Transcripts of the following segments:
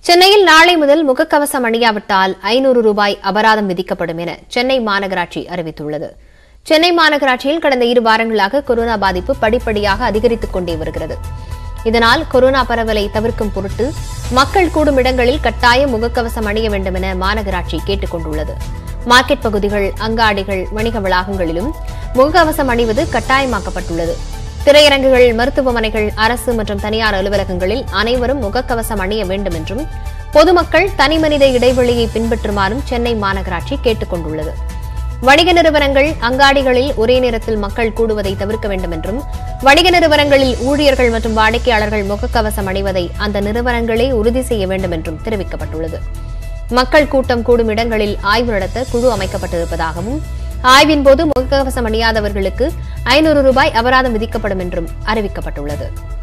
சென்னையில் நாளை முதல் முகக்கவசம் அணியாவிட்டால் ஐநூறு ரூபாய் அபராதம் விதிக்கப்படும் என சென்னை மாநகராட்சி அறிவித்துள்ளது சென்னை மாநகராட்சியில் கடந்த இரு வாரங்களாக கொரோனா பாதிப்பு படிப்படியாக அதிகரித்துக் கொண்டே வருகிறது இதனால் கொரோனா பரவலை தவிர்க்கும் பொருட்டு மக்கள் கூடும் இடங்களில் கட்டாயம் முகக்கவசம் அணிய வேண்டும் என மாநகராட்சி கேட்டுக் கொண்டுள்ளது மார்க்கெட் பகுதிகள் அங்காடிகள் வணிக வளாகங்களிலும் முகக்கவசம் அணிவது கட்டாயமாக்கப்பட்டுள்ளது திரையரங்குகள் மருத்துவமனைகள் அரசு மற்றும் தனியார் அலுவலகங்களில் அனைவரும் முகக்கவசம் அணிய வேண்டும் என்றும் பொதுமக்கள் தனிமனித இடைவெளியை பின்பற்றுமாறும் சென்னை மாநகராட்சி கேட்டுக் கொண்டுள்ளது வணிக நிறுவனங்கள் அங்காடிகளில் ஒரே நேரத்தில் மக்கள் கூடுவதை தவிர்க்க வேண்டும் என்றும் வணிக நிறுவனங்களில் ஊழியர்கள் மற்றும் வாடிக்கையாளர்கள் முகக்கவசம் அணிவதை அந்த நிறுவனங்களே உறுதி செய்ய வேண்டும் என்றும் தெரிவிக்கப்பட்டுள்ளது மக்கள் கூட்டம் கூடும் இடங்களில் ஆய்வு நடத்த குழு அமைக்கப்பட்டிருப்பதாகவும் ஆய்வின் போது முகக்கவசம் அணியாதவர்களுக்கு ஐநூறு ரூபாய் அபராதம் விதிக்கப்படும் என்றும் அறிவிக்கப்பட்டுள்ளது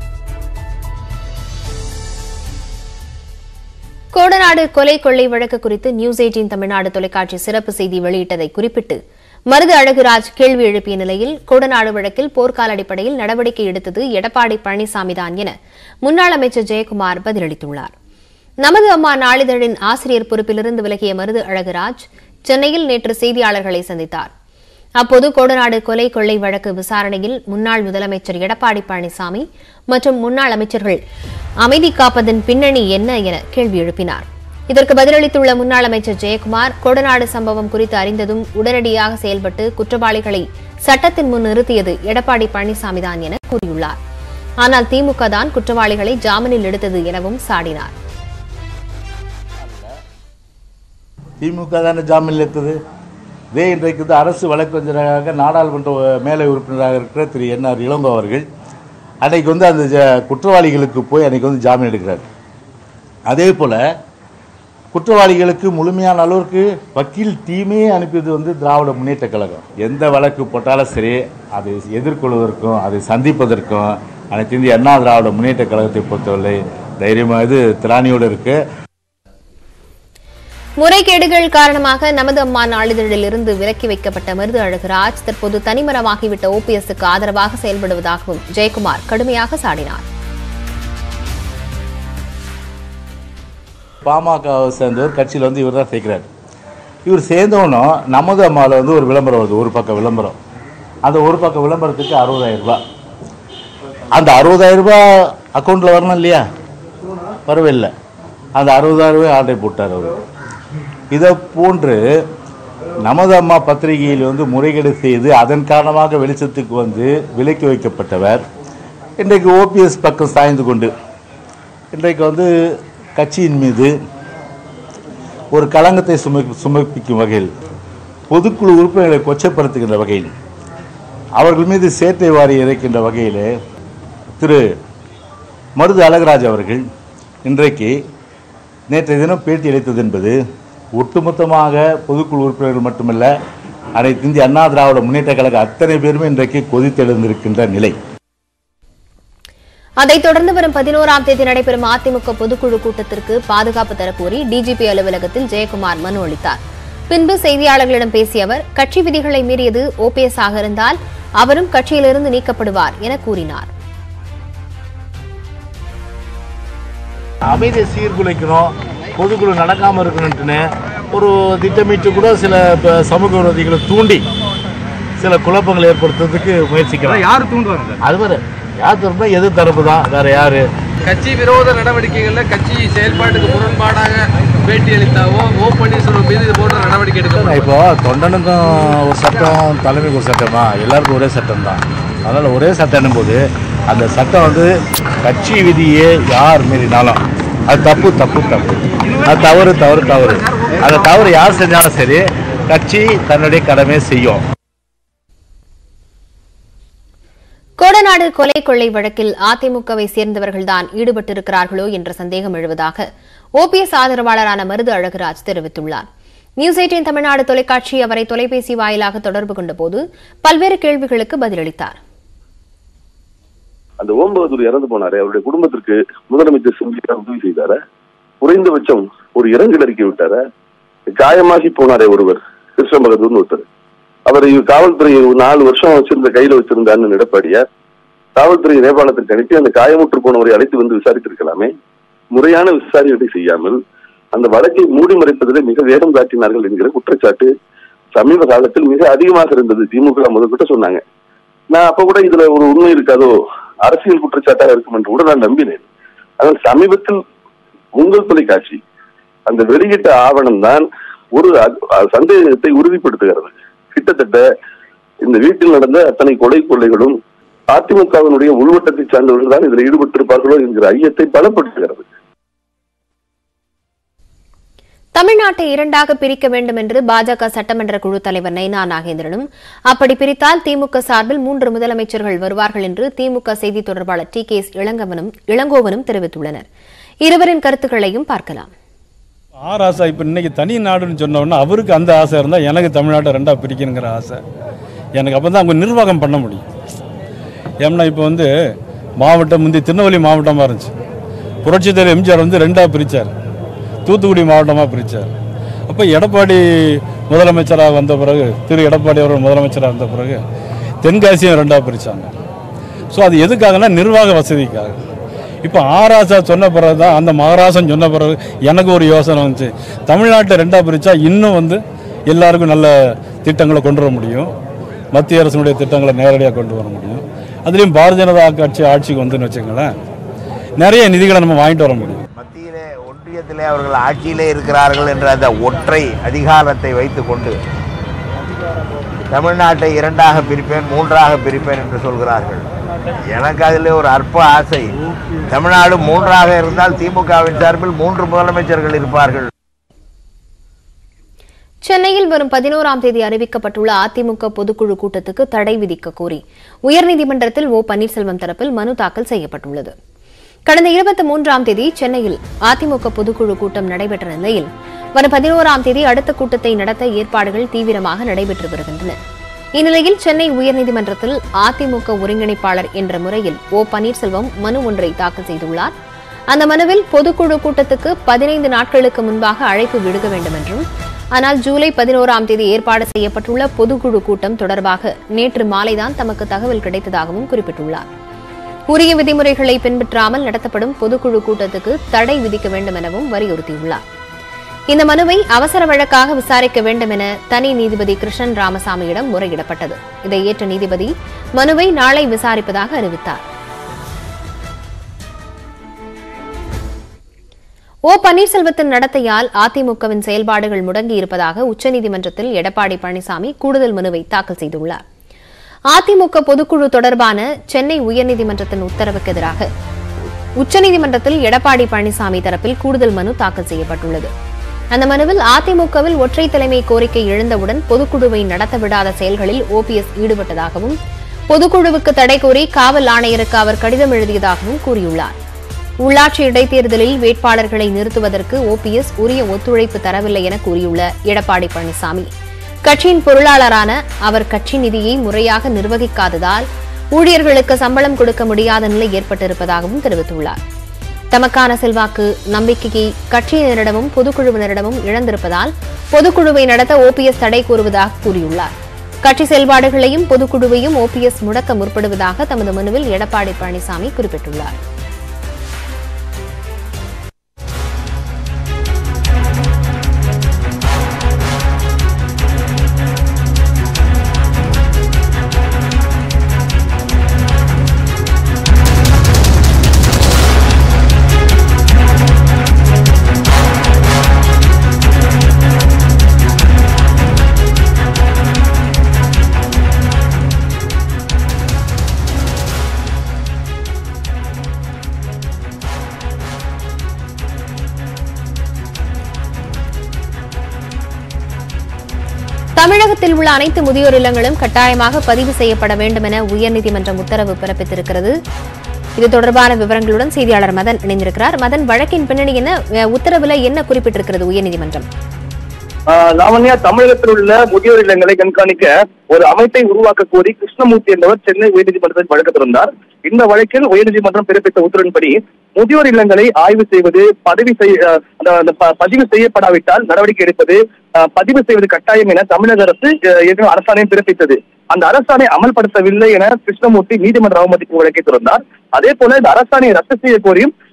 கோடநாடு கொலை கொள்ளை வழக்கு குறித்து நியூஸ் எயிட்டீன் தமிழ்நாடு தொலைக்காட்சி சிறப்பு செய்தி வெளியிட்டதை குறிப்பிட்டு மருது அழகுராஜ் கேள்வி எழுப்பிய நிலையில் கோடநாடு வழக்கில் போர்க்கால அடிப்படையில் நடவடிக்கை எடுத்தது எடப்பாடி பழனிசாமிதான் என முன்னாள் அமைச்சர் ஜெயக்குமார் பதிலளித்துள்ளார் நமது அம்மா நாளிதழின் ஆசிரியர் பொறுப்பிலிருந்து விலகிய மருது அழகுராஜ் சென்னையில் நேற்று செய்தியாளர்களை சந்தித்தார் அப்போது கோடநாடு கொலை கொள்ளை வழக்கு விசாரணையில் முன்னாள் முதலமைச்சர் எடப்பாடி பழனிசாமி மற்றும் முன்னாள் அமைச்சர்கள் அமைதி காப்பதன் பின்னணி என்ன என கேள்வி எழுப்பினார் இதற்கு பதிலளித்துள்ள முன்னாள் அமைச்சர் ஜெயக்குமார் கோடநாடு சம்பவம் குறித்து அறிந்ததும் உடனடியாக செயல்பட்டு குற்றவாளிகளை சட்டத்தின் முன் நிறுத்தியது எடப்பாடி பழனிசாமிதான் என கூறியுள்ளார் ஆனால் திமுக தான் குற்றவாளிகளை ஜாமீனில் எடுத்தது எனவும் சாடினார் திமுக தானே ஜாமீனில் எடுத்தது இதே இன்றைக்கு வந்து அரசு வழக்கறிஞராக நாடாளுமன்ற மேலை உறுப்பினராக இருக்கிற திரு என்ஆர் இளங்கோ அவர்கள் அன்னைக்கு வந்து அந்த ஜ- குற்றவாளிகளுக்கு போய் அன்னைக்கு வந்து ஜாமீன் எடுக்கிறார் அதே போல் குற்றவாளிகளுக்கு முழுமையான அளவிற்கு வக்கீல் டீமே அனுப்பியது வந்து திராவிட முன்னேற்ற கழகம் எந்த வழக்கு போட்டாலும் சரி அதை எதிர்கொள்வதற்கும் அதை சந்திப்பதற்கும் அனைத்து இந்திய அண்ணா திராவிட முன்னேற்ற கழகத்தை பொறுத்தவரை தைரியமாக இது திராணியோடு இருக்குது முறைகேடுகள் காரணமாக நமது அம்மா நாளிதழில் இருந்து விலக்கி வைக்கப்பட்ட மருது அழகுராஜ் தற்போது தனிமரமாகிவிட்ட ஓபிஎஸ்க்கு ஆதரவாக செயல்படுவதாகவும் ஜெயக்குமார் கடுமையாக சாடினார் பாமகவை சேர்ந்தவர் கட்சியில் வந்து இவர் தான் சேர்க்கிறார் இவர் சேர்ந்தவனும் நமது அம்மாவில் வந்து ஒரு விளம்பரம் வருது ஒரு பக்கம் விளம்பரம் அந்த ஒரு பக்கம் விளம்பரத்துக்கு அறுபதாயிரம் ரூபாய் அந்த அறுபதாயிரம் ரூபாய் அக்கௌண்ட்டில் வரணும் இல்லையா வரவே இல்லை அந்த அறுபதாயிரம் ரூபாய் ஆர்டர் போட்டார் அவர் இதை போன்று நமது அம்மா பத்திரிகையில் வந்து முறைகேடு செய்து அதன் காரணமாக வெளிச்சத்துக்கு வந்து விலக்கி வைக்கப்பட்டவர் இன்றைக்கு ஓபிஎஸ் பக்கம் சாய்ந்து கொண்டு இன்றைக்கு வந்து கட்சியின் மீது ஒரு களங்கத்தை சும சுமப்பிக்கும் வகையில் பொதுக்குழு உறுப்பினர்களை கொச்சப்படுத்துகின்ற வகையில் அவர்கள் மீது சேட்டை வாரி இறைக்கின்ற வகையிலே திரு மருது அழகராஜ் அவர்கள் இன்றைக்கு நேற்றைய தினம் பேட்டி அளித்தது என்பது ஒட்டுமொத்தமாக பொதுக்குழு உறுப்பினர்கள் மட்டுமல்ல அனைத்து இந்திய அண்ணா திராவிட முன்னேற்ற கழக அத்தனை பேருமே இன்றைக்கு கொதித்தெழுந்திருக்கின்ற நிலை அதைத் தொடர்ந்து வரும் பதினோராம் தேதி நடைபெறும் அதிமுக பொதுக்குழு கூட்டத்திற்கு பாதுகாப்பு தரக்கோரி டிஜிபி அலுவலகத்தில் ஜெயக்குமார் மனு அளித்தார் பின்பு செய்தியாளர்களிடம் பேசிய அவர் கட்சி விதிகளை மீறியது ஓபிஎஸ் ஆக இருந்தால் அவரும் கட்சியிலிருந்து நீக்கப்படுவார் என கூறினார் அமைதியை சீர்குலைக்கணும் பொதுக்குழு நடக்காமல் இருக்கணும்ட்டுன்னு ஒரு திட்டமிட்டு கூட சில ப- சமூக விரோதிகளை தூண்டி சில குழப்பங்களை ஏற்படுத்துறதுக்கு முயற்சிக்கலாம் யார் தூண்டுவாங்க சார் அது வேற யார் தரப்புனா எது தரப்பு தான் வேற யாரு கட்சி விரோத நடவடிக்கைகள்ல கட்சி செயல்பாட்டுக்கு முரண்பாடாக பேட்டி அளித்தாவோ ஓ பன்னீர்செல்வம் மீது இது போன்ற நடவடிக்கை எடுக்கப்படும் இப்போ தொண்டனுக்கும் ஒரு சட்டம் தலைமைக்கு ஒரு சட்டமா எல்லாருக்கும் ஒரே சட்டம் தான் அதனால் ஒரே சட்டம் போது அந்த சட்டம் வந்து கட்சி விதியே யார் மீறினாலும் அது தப்பு தப்பு தப்பு அது தவறு தவறு தவறு அந்த தவறு யார் செஞ்சாலும் சரி கட்சி தன்னுடைய கடமையை செய்யும் கோடநாடு கொலை கொள்ளை வழக்கில் அதிமுகவை சேர்ந்தவர்கள்தான் ஈடுபட்டிருக்கிறார்களோ என்ற சந்தேகம் எழுவதாக ஓபிஎஸ் ஆதரவாளரான மருது அழகுராஜ் தெரிவித்துள்ளார் நியூஸ் எயிட்டின் தமிழ்நாடு தொலைக்காட்சி அவரை தொலைபேசி வாயிலாக தொடர்பு கொண்டபோது பல்வேறு கேள்விகளுக்கு பதிலளித்தார் அந்த ஓம் பகதூர் இறந்து போனாரு அவருடைய குடும்பத்திற்கு முதலமைச்சர் சிந்தியா உதவி செய்தார குறைந்தபட்சம் ஒரு இரங்கல் அறிக்கை விட்டார காயமாகி போனாரே ஒருவர் கிருஷ்ண பகதூர்னு ஒருத்தர் அவரை காவல்துறை ஒரு நாலு வருஷம் வச்சிருந்த கையில வச்சிருந்த அண்ணன் எடப்பாடியார் காவல்துறை நேபாளத்திற்கு அனுப்பி அந்த காயமுற்று போனவரை அழைத்து வந்து விசாரித்திருக்கலாமே முறையான விசாரணைகளை செய்யாமல் அந்த வழக்கை மூடி மறைப்பதிலே மிக வேகம் காட்டினார்கள் என்கிற குற்றச்சாட்டு சமீப காலத்தில் மிக அதிகமாக இருந்தது திமுக முதற்கிட்ட சொன்னாங்க நான் அப்ப கூட இதுல ஒரு உண்மை இருக்காதோ அரசியல் குற்றச்சாட்டாக இருக்கும் என்று கூட நான் நம்பினேன் ஆனால் சமீபத்தில் உங்கள் தொலைக்காட்சி அந்த வெளியிட்ட ஆவணம் தான் ஒரு அ- அ- சந்தேகத்தை உறுதிப்படுத்துகிறது கிட்டத்தட்ட இந்த வீட்டில் நடந்த அத்தனை கொலை கொள்ளைகளும் அதிமுகவினுடைய உள்வட்டத்தை சார்ந்தவர்கள் தான் இதில் ஈடுபட்டிருப்பார்களோ என்கிற ஐயத்தை பலப்படுத்துகிறது தமிழ்நாட்டை இரண்டாக பிரிக்க வேண்டும் என்று பாஜக சட்டமன்ற குழு தலைவர் நைனா நாகேந்திரனும் அப்படி பிரித்தால் திமுக சார்பில் மூன்று முதலமைச்சர்கள் வருவார்கள் என்று திமுக செய்தி தொடர்பாளர் டி கே எஸ் இளங்கவனும் இளங்கோவனும் தெரிவித்துள்ளனர் இருவரின் கருத்துக்களையும் பார்க்கலாம் ஆர் ஆசா இப்போ இன்னைக்கு தனி நாடுன்னு சொன்ன உடனே அவருக்கு அந்த ஆசை இருந்தால் எனக்கு தமிழ்நாட்டை ரெண்டாக பிரிக்கணுங்கிற ஆசை எனக்கு அப்போ தான் அவங்க நிர்வாகம் பண்ண முடியும் ஏன்னா இப்போ வந்து மாவட்டம் முந்தைய திருநெல்வேலி மாவட்டமாக இருந்துச்சு புரட்சித் தலைவர் எம்ஜிஆர் வந்து ரெண்டாக பிரித்தார் தூத்துக்குடி மாவட்டமாக பிரித்தார் அப்போ எடப்பாடி முதலமைச்சராக வந்த பிறகு திரு எடப்பாடி அவர்கள் முதலமைச்சராக இருந்த பிறகு தென்காசியும் ரெண்டாக பிரித்தாங்க ஸோ அது எதுக்காகனா நிர்வாக வசதிக்காக இப்போ ஆராசா சொன்ன பிறகு தான் அந்த மகாராசன் சொன்ன பிறகு எனக்கு ஒரு யோசனை வந்துச்சு தமிழ்நாட்டை ரெண்டாக பிரித்தா இன்னும் வந்து எல்லாருக்கும் நல்ல திட்டங்களை கொண்டு வர முடியும் மத்திய அரசினுடைய திட்டங்களை நேரடியாக கொண்டு வர முடியும் அதுலேயும் பாரதிய ஜனதா கட்சி ஆட்சிக்கு வந்துன்னு வச்சுங்களேன் நிறைய நிதிகளை நம்ம வாங்கிட்டு வர முடியும் மத்தியிலே ஒன்றியத்திலே அவர்கள் ஆட்சியிலே இருக்கிறார்கள் என்ற அந்த ஒற்றை அதிகாரத்தை வைத்துக்கொண்டு தமிழ்நாட்டை இரண்டாக பிரிப்பேன் மூன்றாக பிரிப்பேன் என்று சொல்கிறார்கள் எனக்கு அதில் ஒரு அற்ப ஆசை தமிழ்நாடு மூன்றாக இருந்தால் திமுகவின் சார்பில் மூன்று முதலமைச்சர்கள் இருப்பார்கள் சென்னையில் வரும் பதினோராம் தேதி அறிவிக்கப்பட்டுள்ள அதிமுக பொதுக்குழு கூட்டத்துக்கு தடை விதிக்க கோரி உயர்நீதிமன்றத்தில் ஓ பன்னீர்செல்வம் தரப்பில் மனு தாக்கல் செய்யப்பட்டுள்ளது கடந்த இருபத்தி மூன்றாம் தேதி சென்னையில் அதிமுக பொதுக்குழு கூட்டம் நடைபெற்ற நிலையில் வரும் பதினோராம் தேதி அடுத்த கூட்டத்தை நடத்த ஏற்பாடுகள் தீவிரமாக நடைபெற்று வருகின்றன இந்நிலையில் சென்னை உயர்நீதிமன்றத்தில் அதிமுக ஒருங்கிணைப்பாளர் என்ற முறையில் ஓ பன்னீர்செல்வம் மனு ஒன்றை தாக்கல் செய்துள்ளார் அந்த மனுவில் பொதுக்குழு கூட்டத்துக்கு பதினைந்து நாட்களுக்கு முன்பாக அழைப்பு விடுக்க வேண்டும் என்றும் ஆனால் ஜூலை பதினோராம் தேதி ஏற்பாடு செய்யப்பட்டுள்ள பொதுக்குழு கூட்டம் தொடர்பாக நேற்று மாலைதான் தமக்கு தகவல் கிடைத்ததாகவும் குறிப்பிட்டுள்ளார் உரிய விதிமுறைகளை பின்பற்றாமல் நடத்தப்படும் பொதுக்குழு கூட்டத்துக்கு தடை விதிக்க வேண்டும் எனவும் வலியுறுத்தியுள்ளார் இந்த மனுவை அவசர வழக்காக விசாரிக்க வேண்டும் என தனி நீதிபதி கிருஷ்ணன் ராமசாமியிடம் முறையிடப்பட்டது இதை ஏற்ற நீதிபதி மனுவை நாளை விசாரிப்பதாக அறிவித்தார் ஓ பன்னீர்செல்வத்தின் நடத்தையால் அதிமுகவின் செயல்பாடுகள் முடங்கி இருப்பதாக உச்சநீதிமன்றத்தில் எடப்பாடி பழனிசாமி கூடுதல் மனுவை தாக்கல் செய்துள்ளார் அதிமுக பொதுக்குழு தொடர்பான சென்னை உயர்நீதிமன்றத்தின் உத்தரவுக்கு எதிராக உச்சநீதிமன்றத்தில் எடப்பாடி பழனிசாமி தரப்பில் கூடுதல் மனு தாக்கல் செய்யப்பட்டுள்ளது அந்த மனுவில் அதிமுகவில் ஒற்றை தலைமை கோரிக்கை எழுந்தவுடன் பொதுக்குழுவை நடத்த விடாத செயல்களில் ஓபிஎஸ் ஈடுபட்டதாகவும் பொதுக்குழுவுக்கு தடை கோரி காவல் ஆணையருக்கு அவர் கடிதம் எழுதியதாகவும் கூறியுள்ளார் உள்ளாட்சி இடைத்தேர்தலில் வேட்பாளர்களை நிறுத்துவதற்கு ஓபிஎஸ் உரிய ஒத்துழைப்பு தரவில்லை என கூறியுள்ள எடப்பாடி பழனிசாமி கட்சியின் பொருளாளரான அவர் கட்சி நிதியை முறையாக நிர்வகிக்காததால் ஊழியர்களுக்கு சம்பளம் கொடுக்க முடியாத நிலை ஏற்பட்டிருப்பதாகவும் தெரிவித்துள்ளார் தமக்கான செல்வாக்கு நம்பிக்கையை கட்சியினரிடமும் பொதுக்குழுவினரிடமும் இழந்திருப்பதால் பொதுக்குழுவை நடத்த ஓபிஎஸ் தடை கூறுவதாக கூறியுள்ளார் கட்சி செயல்பாடுகளையும் பொதுக்குழுவையும் ஓபிஎஸ் முடக்க முற்படுவதாக தமது மனுவில் எடப்பாடி பழனிசாமி குறிப்பிட்டுள்ளார் தமிழகத்தில் உள்ள அனைத்து முதியோர் இல்லங்களும் கட்டாயமாக பதிவு செய்யப்பட வேண்டும் என உயர்நீதிமன்றம் உத்தரவு பிறப்பித்திருக்கிறது இது தொடர்பான விவரங்களுடன் செய்தியாளர் மதன் இணைந்திருக்கிறார் மதன் வழக்கின் பின்னணி என்ன அஹ், உத்தரவுல என்ன குறிப்பிட்டிருக்கிறது உயர்நீதிமன்றம் ஆஹ் லாவண்யா தமிழகத்தில் உள்ள முதியோர் இல்லங்களை கண்காணிக்க ஒரு அமைப்பை உருவாக்க கோரி கிருஷ்ணமூர்த்தி என்பவர் சென்னை உயர்நீதிமன்றத்தில் வழக்கு தொடர்ந்தார் இந்த வழக்கில் உயர்நீதிமன்றம் பிறப்பித்த உத்தரவின்படி முதியோர் இல்லங்களை ஆய்வு செய்வது பதவி செய்ய ஆஹ் அந்த- அந்த ப- பதிவு செய்யப்படாவிட்டால் நடவடிக்கை எடுப்பது ஆஹ் பதிவு செய்வது கட்டாயம் என தமிழக அரசு ஆஹ் ஏற்கனவே அரசாணை பிறப்பித்தது அந்த அரசாணை அமல்படுத்தவில்லை என கிருஷ்ணமூர்த்தி நீதிமன்ற அவமதிப்பு வழக்கை தொடர்ந்தார் அதே போல இந்த அரசாணையை ரத்து செய்ய கோரியும்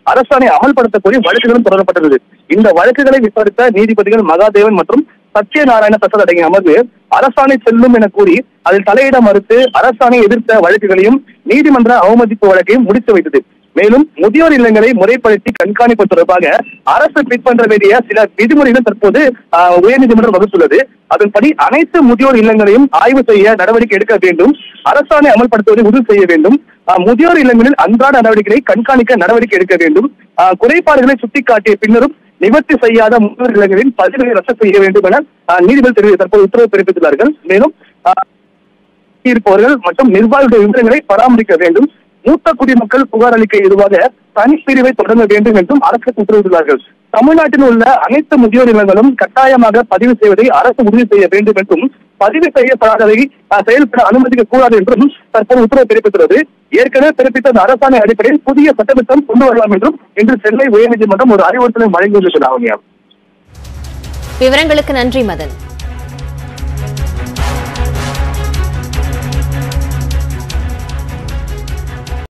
அரசாணை அமல்படுத்த கோரி வழக்குகளும் தொடரப்பட்டுள்ளது இந்த வழக்குகளை விசாரித்த நீதிபதிகள் மகாதேவன் மற்றும் சத்யநாராயண பிரசாத் அடங்கிய அமர்வு அரசாணை செல்லும் என கூறி அதில் தலையிட மறுத்து அரசாணை எதிர்த்த வழக்குகளையும் நீதிமன்ற அவமதிப்பு வழக்கையும் முடித்து வைத்தது மேலும் முதியோர் இல்லங்களை முறைப்படுத்தி கண்காணிப்பு தொடர்பாக அரசு பின்பற்ற வேண்டிய சில விதிமுறைகள் தற்போது ஆஹ், உயர்நீதிமன்றம் வகுத்துள்ளது அதன்படி அனைத்து முதியோர் இல்லங்களையும் ஆய்வு செய்ய நடவடிக்கை எடுக்க வேண்டும் அரசாணை அமல்படுத்துவதை உறுதி செய்ய வேண்டும் ஆஹ், முதியோர் இல்லங்களில் அன்றாட நடவடிக்கைகளை கண்காணிக்க நடவடிக்கை எடுக்க வேண்டும் ஆஹ், குறைபாடுகளை சுட்டிக்காட்டிய பின்னரும் நிவர்த்தி செய்யாத முதியோர் இல்லங்களின் பதிவுகளை ரத்து செய்ய வேண்டும் என ஆஹ், நீதிபதி தெரிவி தற்போது உத்தரவு பிறப்பித்துள்ளார்கள் மேலும் ஆஹ், இருப்பவர்கள் மற்றும் நிர்வாகிகளுடைய விவரங்களை பராமரிக்க வேண்டும் மூத்த குடிமக்கள் புகார் அளிக்க எதுவாக தனிப்பிரிவை தொடங்க வேண்டும் என்றும் அரசு உத்தரவிட்டுள்ளார்கள் தமிழ்நாட்டில் உள்ள அனைத்து முதியோர் இல்லங்களும் கட்டாயமாக பதிவு செய்வதை அரசு உறுதி செய்ய வேண்டும் என்றும் பதிவு செய்யப்படாததை அஹ், செயல்பட அனுமதிக்க கூடாது என்றும் தற்போது உத்தரவு பிறப்பித்துள்ளது ஏற்கனவே பிறப்பித்த அந்த அரசாணை அடிப்படையில் புதிய சட்டத்திட்டம் கொண்டு வரலாம் என்றும் இன்று சென்னை உயர்நீதிமன்றம் ஒரு அறிவுறுத்தலை வழங்கியுள்ளது லாவண்யா விவரங்களுக்கு நன்றி மதன்